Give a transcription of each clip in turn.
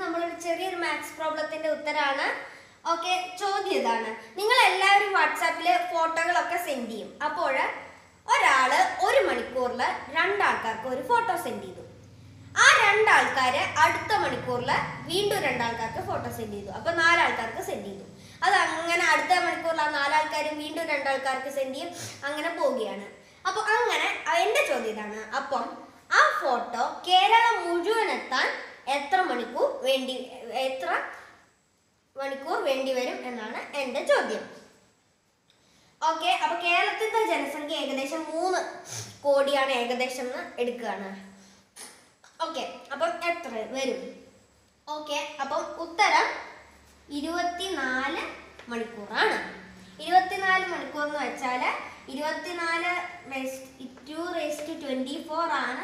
നമ്മളൊരു ചെറിയൊരു maths പ്രോബ്ലത്തിന്റെ ഉത്തരാണ് okay ചോദ്യം ഇതാണ് നിങ്ങൾ എല്ലാവരും വാട്സാപ്പിൽ ഫോട്ടോകളൊക്കെ സെൻഡ് ചെയ്യും അപ്പോൾ ഒരാള് ഒരു മണിക്കൂറിൽ രണ്ടാൾക്കാർക്ക് ഒരു ഫോട്ടോ സെൻഡ് ചെയ്തു ആ രണ്ടാൾക്കാര് അടുത്ത മണിക്കൂറിൽ വീണ്ടും രണ്ടാൾക്കാർക്ക് ഫോട്ടോ സെൻഡ് ചെയ്തു അപ്പൊ നാലാൾക്കാർക്ക് സെൻഡ് ചെയ്തു അത് അങ്ങനെ അടുത്ത മണിക്കൂറിൽ ആ നാലാൾക്കാരും വീണ്ടും രണ്ടാൾക്കാർക്ക് സെൻഡ് ചെയ്യും അങ്ങനെ പോവുകയാണ് അപ്പൊ അങ്ങനെ എന്റെ ചോദ്യം ഇതാണ് അപ്പം ആ ഫോട്ടോ കേരളം മുഴുവൻ എത്താൻ എത്ര മണിക്കൂർ വേണ്ടി എത്ര മണിക്കൂർ വേണ്ടി വരും എന്നാണ് എന്റെ ചോദ്യം ഓക്കെ അപ്പൊ കേരളത്തിലെ ജനസംഖ്യ ഏകദേശം മൂന്ന് കോടിയാണ് ഏകദേശം എന്ന് എടുക്കുകയാണ് ഓക്കെ അപ്പം എത്ര വരും ഓക്കെ അപ്പം ഉത്തരം ഇരുപത്തിനാല് മണിക്കൂറാണ് ഇരുപത്തിനാല് മണിക്കൂർ എന്ന് വെച്ചാൽ ഇരുപത്തിനാല് ടു റേസ്റ്റ് ട്വൻറ്റി ഫോർ ആണ്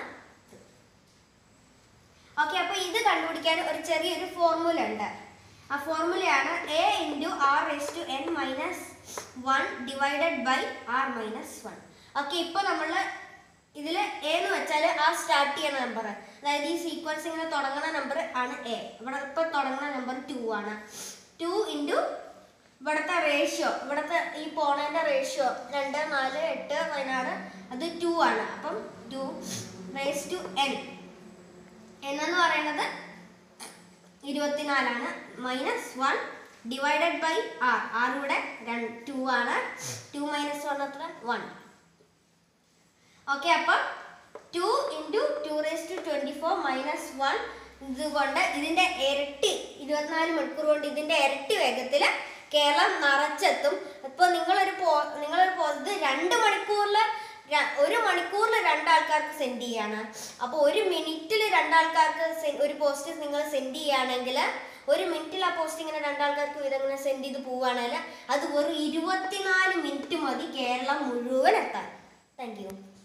ഓക്കെ അപ്പോൾ ഇത് കണ്ടുപിടിക്കാൻ ഒരു ചെറിയൊരു ഫോർമുല ഉണ്ട് ആ ഫോർമുലയാണ് A into R raise to N minus one divided by R minus one okay ഇപ്പോൾ നമ്മൾ ഇതിൽ എ എന്ന് വെച്ചാൽ ആ സ്റ്റാർട്ട് ചെയ്യുന്ന നമ്പർ അതായത് ഈ സീക്വൻസ് ഇങ്ങനെ തുടങ്ങുന്ന നമ്പർ ആണ് എ ഇവിടെ ഇപ്പോൾ തുടങ്ങുന്ന നമ്പർ ടു ആണ് ടു ഇൻറ്റു ഇവിടുത്തെ റേഷ്യോ ഇവിടുത്തെ ഈ പോണേൻ്റെ റേഷ്യോ രണ്ട് നാല് എട്ട് പതിനാറ് അത് ടു ആണ് അപ്പം ടു റേസ് ടു എൻ എന്നു പറയുന്നത് ഇരുപത്തിനാലാണ് minus one divided by R R ഇവിടെ ടു ആണ് ടു മൈനസ് വൺ എത്ര വൺ ഓക്കെ അപ്പം two into two raise to twenty four minus one ഇതുകൊണ്ട് ഇതിൻ്റെ ഇരട്ടി ഇരുപത്തിനാല് മണിക്കൂർ കൊണ്ട് ഇതിൻ്റെ ഇരട്ടി വേഗത്തിൽ കേരളം നിറച്ചെത്തും ഇപ്പോൾ നിങ്ങളൊരു പോ നിങ്ങളൊരു പോ ഇത് രണ്ട് മണിക്കൂറിൽ ഒരു മണിക്കൂറിൽ രണ്ടാൾക്കാർക്ക് സെൻഡ് ചെയ്യാണ് അപ്പോൾ ഒരു മിനിറ്റിൽ രണ്ടാൾക്കാർക്ക് se- ഒരു പോസ്റ്റ് നിങ്ങൾ സെൻഡ് ചെയ്യുകയാണെങ്കിൽ ഒരു മിനിറ്റിൽ ആ പോസ്റ്റ് ഇങ്ങനെ രണ്ടാൾക്കാർക്ക് വീതം ഇങ്ങനെ സെൻഡ് ചെയ്ത് പോവുകയാണെങ്കിൽ അത് വെറും ഇരുപത്തിനാല് മിനിറ്റ് മതി കേരളം മുഴുവൻ എത്താൻ താങ്ക് യു